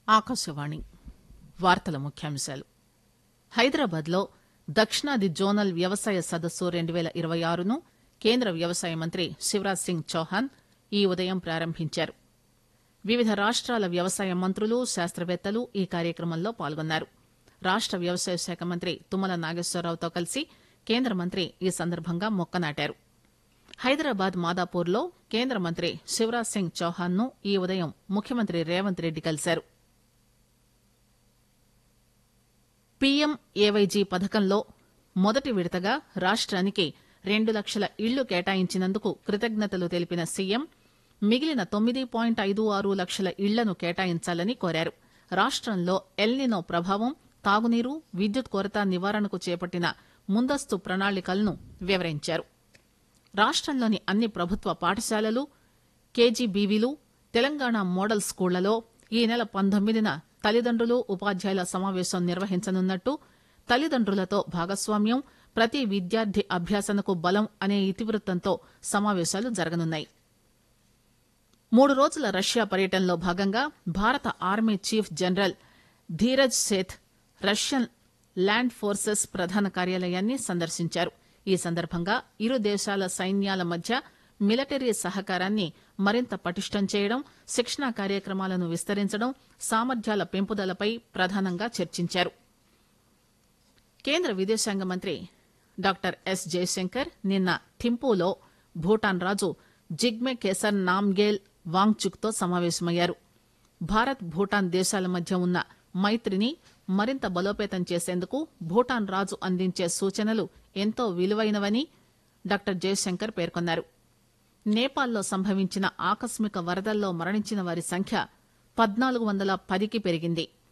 ఆకాశవాణి వార్తల ముఖ్యాంశాలు హైదరాబాద్ లో దక్షిణాది జోనల్ వ్యవసాయ సదస్సు రెండు పేల ఇరవై ఆరును కేంద్ర వ్యవసాయ మంత్రి శివరాజ్ సింగ్ చౌహాన్ ఈ ఉదయం ప్రారంభించారు వివిధ రాష్టాల వ్యవసాయ మంత్రులు శాస్తవేత్తలు ఈ కార్యక్రమంలో పాల్గొన్నారు రాష్ట వ్యవసాయ శాఖ మంత్రి తుమ్మల నాగేశ్వరరావుతో కలిసి కేంద్ర మంత్రి ఈ సందర్భంగా మొక్క నాటారు హైదరాబాద్ మాదాపూర్ లో కేంద్ర మంత్రి శివరాజ్ సింగ్ చౌహాన్ ను ఈ ఉదయం ముఖ్యమంత్రి రేవంత్ రెడ్డి కలిశారు పీఎం ఏవైజీ పథకంలో మొదటి విడతగా రాష్టానికి రెండు లక్షల ఇళ్లు కేటాయించినందుకు కృతజ్ఞతలు తెలిపిన సీఎం మిగిలిన తొమ్మిది పాయింట్ ఐదు ఆరు లక్షల ఇళ్లను కేటాయించాలని కోరారు రాష్టంలో ఎల్నినో ప్రభావం తాగునీరు విద్యుత్ కొరత నివారణకు చేపట్టిన ముందస్తు ప్రణాళికలను వివరించారు రాష్టంలోని అన్ని ప్రభుత్వ పాఠశాలలు కేజీబీవీలు తెలంగాణ మోడల్ స్కూళ్లలో ఈ నెల పంతొమ్మిదిన తల్లిదండ్రులు ఉపాధ్యాయుల సమావేశం నిర్వహించనున్నట్టు తల్లిదండ్రులతో భాగస్వామ్యం ప్రతి విద్యార్థి అభ్యాసనకు బలం అనే ఇతివృత్తంతో సమావేశాలు జరగనున్నాయి మూడు రోజుల రష్యా పర్యటనలో భాగంగా భారత army chief general Dheeraj Seth Russian land forces ప్రధాన కార్యాలయాన్ని సందర్శించారు ఈ సందర్భంగా ఇరు దేశాల సైన్యాల మధ్య మిలిటరీ సహకారాన్ని మరింత పటిష్టం చేయడం శిక్షణా కార్యక్రమాలను విస్తరించడం సామర్థ్యాల పెంపుదలపై ప్రధానంగా చర్చించారు కేంద్ర విదేశాంగ మంత్రి డాక్టర్ ఎస్ జయశంకర్ నిన్న థింపూలో భూటాన్ రాజు జిగ్మె కేసర్ నామ్గేల్ వాంగ్చుక్ తో సమావేశమయ్యారు భారత్ భూటాన్ దేశాల మధ్య ఉన్న మైత్రిని మరింత బలోపేతం చేసేందుకు భూటాన్ రాజు అందించే సూచనలు ఎంతో విలువైనవని డాక్టర్ జయశంకర్ పేర్కొన్నారు నేపాల్లో సంభవించిన ఆకస్మిక వరదల్లో మరణించిన వారి సంఖ్య పద్నాలుగు వందల పదికి పెరిగింది